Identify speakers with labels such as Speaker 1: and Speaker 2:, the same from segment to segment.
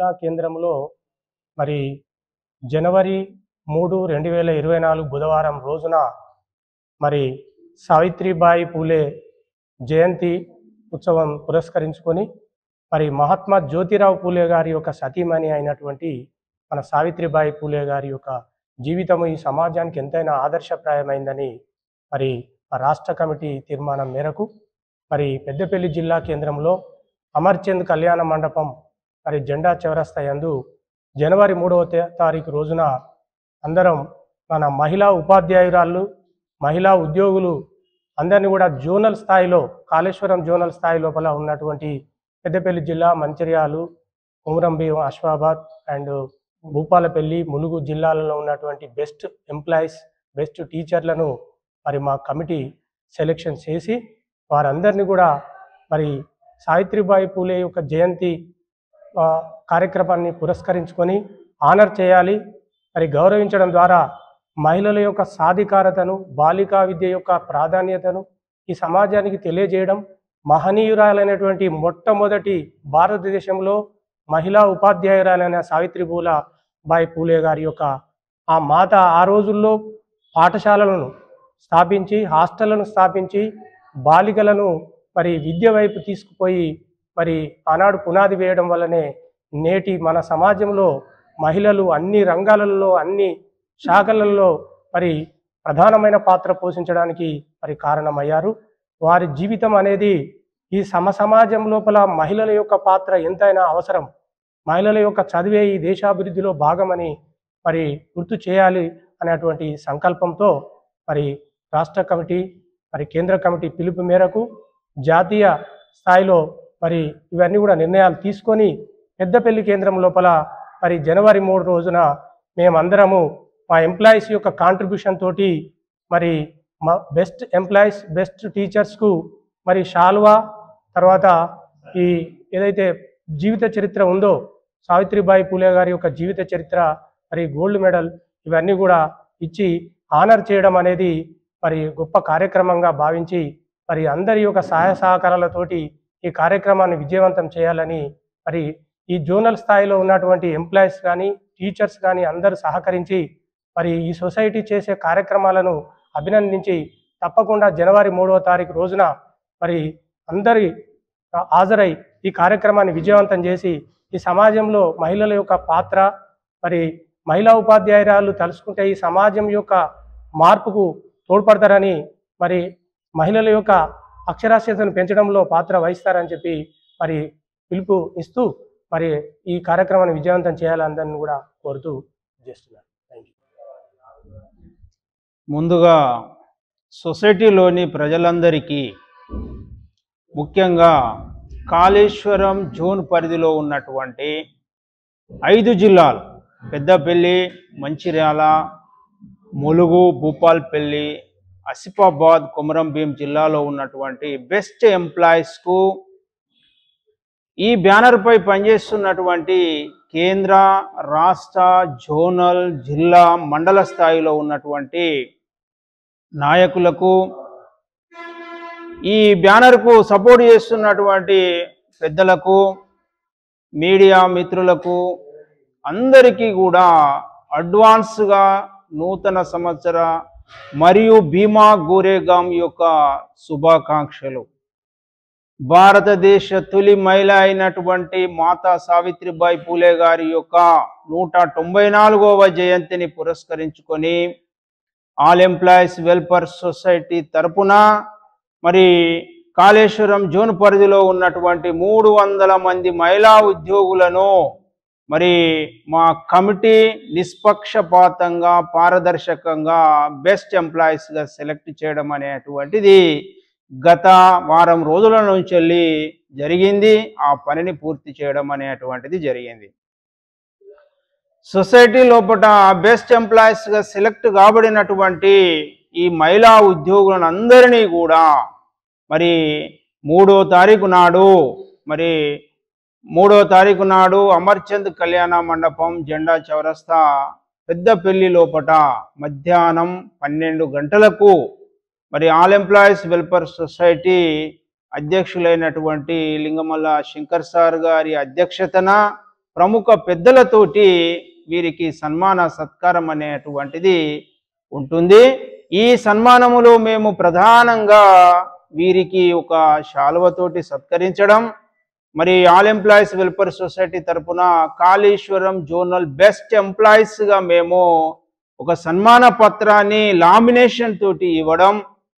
Speaker 1: జిల్లా కేంద్రంలో మరి జనవరి మూడు రెండు వేల ఇరవై నాలుగు బుధవారం రోజున మరి సావిత్రిబాయి పూలే జయంతి ఉత్సవం పురస్కరించుకొని మరి మహాత్మా జ్యోతిరావు పూలే గారి యొక్క సతీమణి అయినటువంటి మన సావిత్రిబాయి పూలే గారి యొక్క జీవితము ఈ సమాజానికి ఎంతైనా ఆదర్శప్రాయమైందని మరి ఆ రాష్ట్ర కమిటీ తీర్మానం మేరకు మరి పెద్దపల్లి జిల్లా కేంద్రంలో అమర్చంద్ కళ్యాణ మండపం మరి జెండా చౌరస్తా యందు జనవరి మూడవ తే- తారీఖు రోజున అందరం మన మహిళా ఉపాధ్యాయురాళ్ళు మహిళా ఉద్యోగులు అందరినీ కూడా జోనల్ స్థాయిలో కాళేశ్వరం జోనల్ స్థాయి లోపల ఉన్నటువంటి పెద్దపల్లి జిల్లా మంచిర్యాలు కుమరంభీం అశ్వాబాద్ అండ్ భూపాలపల్లి ములుగు జిల్లాలలో ఉన్నటువంటి బెస్ట్ ఎంప్లాయీస్ బెస్ట్ టీచర్లను మరి మా కమిటీ సెలెక్షన్ చేసి వారందరినీ కూడా మరి సావిత్రిబాయి పూలే యొక్క జయంతి ఆ, కార్యక్రమాన్ని పురస్కరించుకొని ఆనర్ చేయాలి మరి గౌరవించడం ద్వారా మహిళల యొక్క సాధికారతను బాలికా విద్య యొక్క ప్రాధాన్యతను ఈ సమాజానికి తెలియజేయడం మహనీయురాలైనటువంటి మొట్టమొదటి భారతదేశంలో మహిళా ఉపాధ్యాయురాలైన సావిత్రిపూల బాయి పూలే గారి యొక్క ఆ మాత ఆ రోజుల్లో పాఠశాలలను స్థాపించి హాస్టళ్లను స్థాపించి బాలికలను మరి విద్య వైపు తీసుకుపోయి మరి ఆనాడు పునాది వేయడం వల్లనే నేటి మన సమాజంలో మహిళలు అన్ని రంగాలలో అన్ని శాఖలలో మరి ప్రధానమైన పాత్ర పోషించడానికి మరి కారణమయ్యారు వారి జీవితం అనేది ఈ సమ సమాజం లోపల మహిళల యొక్క పాత్ర ఎంతైనా అవసరం మహిళల యొక్క చదివే ఈ దేశాభివృద్ధిలో భాగమని మరి గుర్తు చేయాలి అనేటువంటి సంకల్పంతో మరి రాష్ట్ర కమిటీ మరి కేంద్ర కమిటీ పిలుపు మేరకు జాతీయ స్థాయిలో మరి ఇవన్నీ కూడా నిర్ణయాలు తీసుకొని పెద్దపల్లి కేంద్రం లోపల మరి జనవరి మూడు రోజున మేమందరము మా ఎంప్లాయీస్ యొక్క కాంట్రిబ్యూషన్ తోటి మరి మా బెస్ట్ ఎంప్లాయీస్ బెస్ట్ టీచర్స్కు మరి షాల్వా తర్వాత ఈ ఏదైతే జీవిత చరిత్ర ఉందో సావిత్రిబాయి పూలే గారి యొక్క జీవిత చరిత్ర మరి గోల్డ్ మెడల్ ఇవన్నీ కూడా ఇచ్చి ఆనర్ చేయడం అనేది మరి గొప్ప కార్యక్రమంగా భావించి మరి అందరి యొక్క సహాయ సహకారాలతోటి ఈ కార్యక్రమాన్ని విజయవంతం చేయాలని మరి ఈ జోనల్ స్థాయిలో ఉన్నటువంటి ఎంప్లాయీస్ కానీ టీచర్స్ కానీ అందరూ సహకరించి మరి ఈ సొసైటీ చేసే కార్యక్రమాలను అభినందించి తప్పకుండా జనవరి మూడవ తారీఖు రోజున మరి అందరి హాజరై ఈ కార్యక్రమాన్ని విజయవంతం చేసి ఈ సమాజంలో మహిళల యొక్క పాత్ర మరి మహిళా ఉపాధ్యాయురాలు తలుసుకుంటే ఈ సమాజం యొక్క మార్పుకు తోడ్పడతారని మరి మహిళల యొక్క అక్షరాస్యతను పెంచడంలో పాత్ర వహిస్తారని చెప్పి మరి పిలుపు ఇస్తూ మరి ఈ కార్యక్రమాన్ని విజయవంతం చేయాలని కూడా కోరుతూ చేస్తున్నారు థ్యాంక్ యూ
Speaker 2: ముందుగా సొసైటీలోని ప్రజలందరికీ ముఖ్యంగా కాళేశ్వరం జోన్ పరిధిలో ఉన్నటువంటి ఐదు జిల్లాలు పెద్దపల్లి మంచిర్యాల ములుగు భూపాల్పల్లి ఆసిఫాబాద్ కొమరంభీం జిల్లాలో ఉన్నటువంటి బెస్ట్ ఎంప్లాయీస్కు ఈ బ్యానర్ పై పనిచేస్తున్నటువంటి కేంద్ర రాష్ట్ర జోనల్ జిల్లా మండల స్థాయిలో ఉన్నటువంటి నాయకులకు ఈ బ్యానర్కు సపోర్ట్ చేస్తున్నటువంటి పెద్దలకు మీడియా మిత్రులకు అందరికీ కూడా అడ్వాన్స్గా నూతన సంవత్సర మరియు భీమా గోరేగాం యొక్క శుభాకాంక్షలు భారతదేశ తొలి మహిళ అయినటువంటి మాతా సావిత్రిబాయి పూలే గారి యొక్క నూట తొంభై నాలుగవ జయంతిని పురస్కరించుకొని ఆల్ ఎంప్లాయీస్ వెల్ఫేర్ సొసైటీ తరపున మరి కాళేశ్వరం జోన్ పరిధిలో ఉన్నటువంటి మూడు వందల మంది మహిళా ఉద్యోగులను మరి మా కమిటీ నిష్పక్షపాతంగా పారదర్శకంగా బెస్ట్ ఎంప్లాయీస్గా సెలెక్ట్ చేయడం అనేటువంటిది గత వారం రోజుల నుంచి వెళ్ళి జరిగింది ఆ పనిని పూర్తి చేయడం అనేటువంటిది జరిగింది సొసైటీ లోపల బెస్ట్ ఎంప్లాయీస్గా సెలెక్ట్ కాబడినటువంటి ఈ మహిళా ఉద్యోగులను అందరినీ కూడా మరి మూడో తారీఖు నాడు మరి మూడో తారీఖు నాడు అమర్చంద్ కళ్యాణ మండపం జెండా చౌరస్తా పెద్దపల్లి లోపట మధ్యాహ్నం పన్నెండు గంటలకు మరి ఆల్ ఎంప్లాయీస్ వెల్ఫేర్ సొసైటీ అధ్యక్షులైనటువంటి లింగమల్ల శంకర్ సార్ గారి అధ్యక్షతన ప్రముఖ పెద్దలతోటి వీరికి సన్మాన సత్కారం అనేటువంటిది ఉంటుంది ఈ సన్మానములో మేము ప్రధానంగా వీరికి ఒక శాలువతోటి సత్కరించడం మరి ఆల్ ఎంప్లాయీస్ వెల్ఫేర్ సొసైటీ తరపున కాళేశ్వరం జోనల్ బెస్ట్ ఎంప్లాయీస్ గా మేము ఒక సన్మాన పత్రాన్ని లామినేషన్ తోటి ఇవ్వడం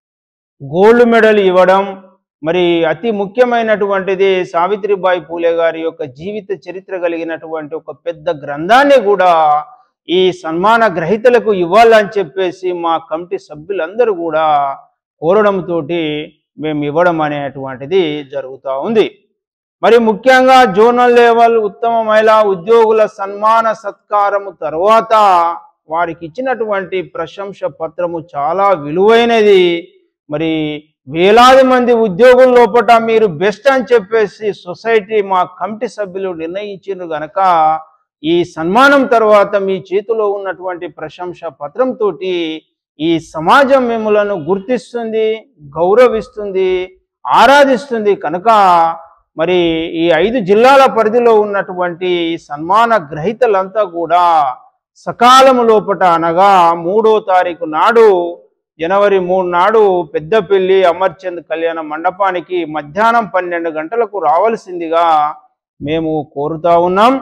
Speaker 2: గోల్డ్ మెడల్ ఇవ్వడం మరి అతి ముఖ్యమైనటువంటిది సావిత్రిబాయి పూలే గారి యొక్క జీవిత చరిత్ర కలిగినటువంటి ఒక పెద్ద గ్రంథాన్ని కూడా ఈ సన్మాన గ్రహీతలకు ఇవ్వాలని చెప్పేసి మా కమిటీ సభ్యులందరూ కూడా కోరడంతో మేము ఇవ్వడం అనేటువంటిది జరుగుతూ ఉంది మరి ముఖ్యంగా జోనల్ లెవెల్ ఉత్తమ మహిళా ఉద్యోగుల సన్మాన సత్కారము తర్వాత వారికి ఇచ్చినటువంటి ప్రశంస పత్రము చాలా విలువైనది మరి వేలాది మంది ఉద్యోగుల లోపల మీరు బెస్ట్ అని చెప్పేసి సొసైటీ మా కమిటీ సభ్యులు నిర్ణయించారు గనక ఈ సన్మానం తర్వాత మీ చేతిలో ఉన్నటువంటి ప్రశంస పత్రంతో ఈ సమాజం మిమ్మలను గుర్తిస్తుంది గౌరవిస్తుంది ఆరాధిస్తుంది కనుక మరి ఈ ఐదు జిల్లాల పరిధిలో ఉన్నటువంటి ఈ సన్మాన గ్రహీతలంతా కూడా సకాలము లోపట అనగా మూడో తారీఖు నాడు జనవరి మూడు నాడు పెద్దపల్లి అమర్చంద్ కళ్యాణ మండపానికి మధ్యాహ్నం పన్నెండు గంటలకు రావాల్సిందిగా మేము కోరుతా ఉన్నాం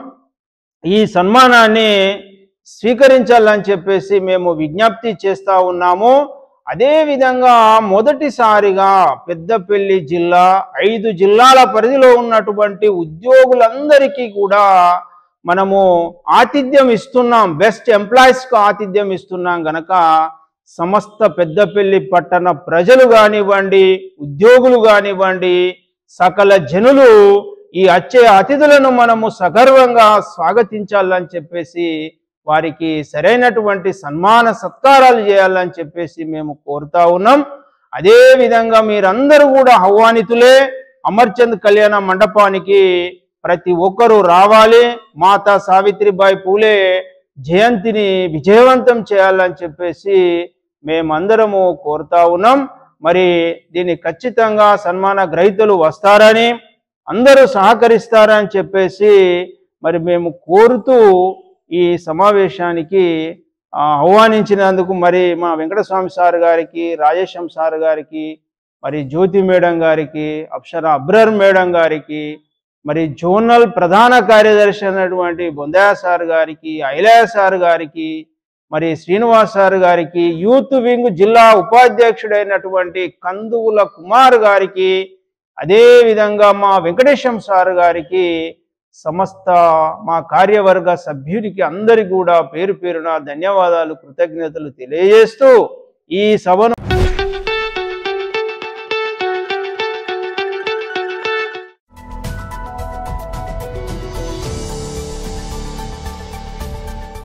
Speaker 2: ఈ సన్మానాన్ని స్వీకరించాలని చెప్పేసి మేము విజ్ఞప్తి చేస్తా ఉన్నాము అదే విధంగా మొదటిసారిగా పెద్దపల్లి జిల్లా ఐదు జిల్లాల పరిధిలో ఉన్నటువంటి ఉద్యోగులందరికీ కూడా మనము ఆతిథ్యం ఇస్తున్నాం బెస్ట్ ఎంప్లాయీస్కు ఆతిథ్యం ఇస్తున్నాం గనక సమస్త పెద్దపల్లి పట్టణ ప్రజలు కానివ్వండి ఉద్యోగులు కానివ్వండి సకల జనులు ఈ వచ్చే అతిథులను మనము సగర్వంగా స్వాగతించాలని చెప్పేసి వారికి సరైనటువంటి సన్మాన సత్కారాలు చేయాలని చెప్పేసి మేము కోరుతా ఉన్నాం అదే విధంగా మీరందరూ కూడా ఆహ్వానితులే అమర్చంద్ కళ్యాణ మండపానికి ప్రతి ఒక్కరూ రావాలి మాతా సావిత్రిబాయి పూలే జయంతిని విజయవంతం చేయాలని చెప్పేసి మేమందరము కోరుతా ఉన్నాం మరి దీన్ని ఖచ్చితంగా సన్మాన గ్రహీతలు వస్తారని అందరూ సహకరిస్తారని చెప్పేసి మరి మేము కోరుతూ ఈ సమావేశానికి ఆ, ఆహ్వానించినందుకు మరి మా వెంకటస్వామి సార్ గారికి రాజేశం సార్ గారికి మరి జ్యోతి మేడం గారికి అప్సర అబ్రర్ మేడం గారికి మరి జోనల్ ప్రధాన కార్యదర్శి అయినటువంటి బొందయ్య సార్ గారికి ఐలయ్య సార్ గారికి మరి శ్రీనివాస్ సార్ గారికి యూత్ వింగ్ జిల్లా ఉపాధ్యక్షుడైనటువంటి కందువుల కుమార్ గారికి అదే విధంగా మా వెంకటేశం సార్ గారికి సమస్త మా కార్యవర్గ సభ్యుడికి అందరికి కూడా పేరు పేరున ధన్యవాదాలు కృతజ్ఞతలు తెలియజేస్తూ ఈ సభను